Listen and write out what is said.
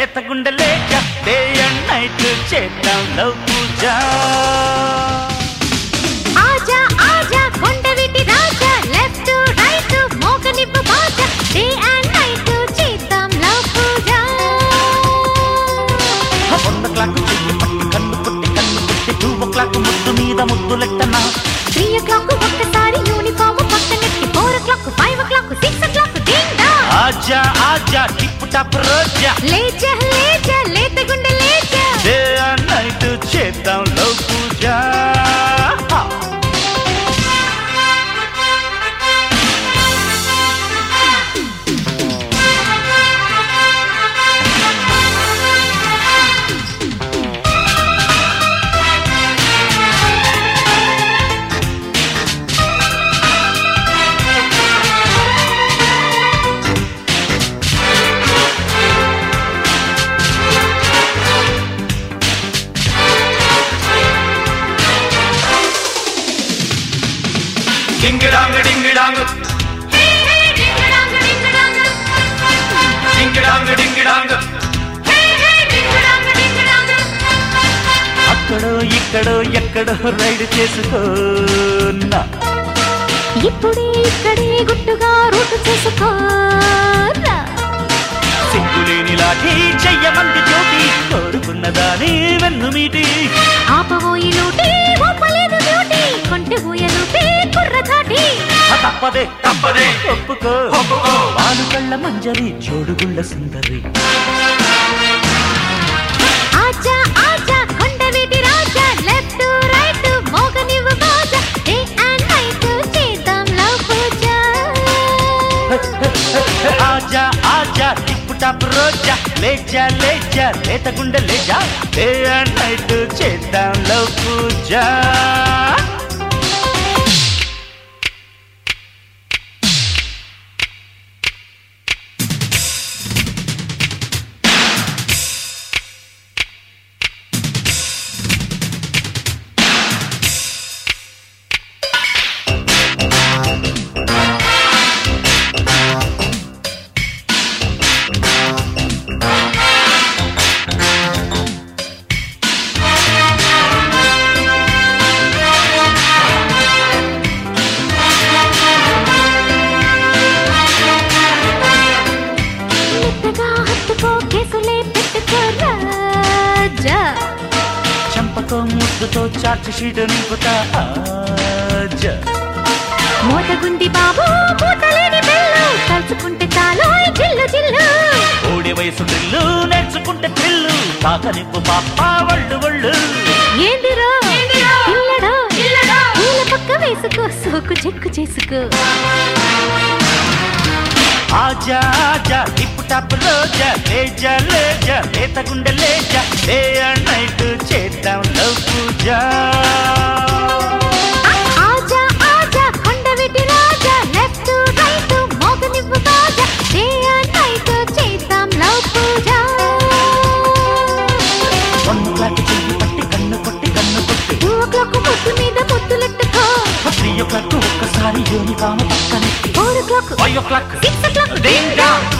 లేత గుండె లేక డే అండ్ నైట్ చేద్దాం లవ్ పూజ ఆజా ఆజా కొండవీటి రాజా లెఫ్ట్ రైట్ మోగనివ్వు బాజా డే అండ్ నైట్ చేద్దాం లవ్ పూజ వన్ ఓ క్లాక్ చెయ్యి పట్టి కన్ను కొట్టి కన్ను కొట్టి టూ ఓ క్లాక్ ముద్దు మీద ముద్దులెట్టనా త్రీ ఓ క్లాక్ ఒక్కసారి యూనిఫామ్ పక్కనెట్టి four o'clock five o'clock six o'clock డిండా ఆజా ఆజా టిప్ టాప్ రోజా లేచా లేచా లేత గుండె లేచా డే అండ్ నైట్ చేద్దాం లవ్ పూజ హా. డింగిడాంగ్ డింగిడాంగ్ హే హే డింగడాంగ డింగడాంగ డింగిడాంగ్ డింగిడాంగ్ హే హే డింగడాంగ డింగడాంగ అక్కడో ఇక్కడో ఎక్కడో రైడ్ చేసుకోనా ఇప్పుడే ఇక్కడే గుట్టుగా రూటు చేసుకోరా సింగులేని లాఠీ చెయ్యమంది జ్యోతి కోరుకున్నదాని వెన్ను మీటి ఆపబోయి లూటి ఒప్పలేదు బ్యూటీ కొంటె ఊయలుపి కుర్ర చాటి ఆ తప్పదే తప్పదే ఒప్పుకో ఒప్పుకో. పాలు కళ్ళ మంజరి జోడుగుళ్ళ సుందరి ఆజా ఆజా కొండవీటి రాజా లెఫ్ట్ రైట్ మోగనివ్వు బాజా డే అండ్ నైట్ చేద్దాం లవ్ పూజ ఆజా ఆజా టిప్పు టాప్ రోజా లేజా లేజా లేత గుండె లేజా డే అండ్ నైట్ చేద్దాం లవ్ పూజ మెత్తగా హత్తుకో కేసులే పెట్టుకో రాజా చంపకో ముద్దుతో చార్జ్ షీట్ నింపుతా ఆజా మోతగుంది బాబు మూతలేని బెల్లు తలుచుకుంటే చాలు జిల్లు జిల్లు ఓడి వయసు డ్రిల్లు నేర్చుకుంటే థ్రిల్లు తాకనిప్పు పాప వళ్ళు వళ్ళు ఏందిరో పిల్లడో పూల పక్క వేసుకో సోకు చెక్కు చేసుకో ఆజా ఆజా టిప్పు టాప్ రోజా లేజా లేజా లేత గుండె లేజా డే అండ్ నైట్ చేద్దాం లవ్ పూజ ఆజా ఆజా కొండవీటి రాజా లెఫ్ట్ రైట్ మోగనివ్వు బాజా డే అండ్ నైట్ చేద్దాం లవ్ పూజ వన్ క్లాక్ చెయ్యి పట్టి కన్ను కొట్టి కన్ను కొట్టి టూ ఓ క్లాక్ ముద్దు మీద ముద్దులెట్టుకో త్రీ ఓ క్లాక్ ఒక్కసారి యూనిఫామ్ పక్కన four o'clock five o'clock six o'clock ding dong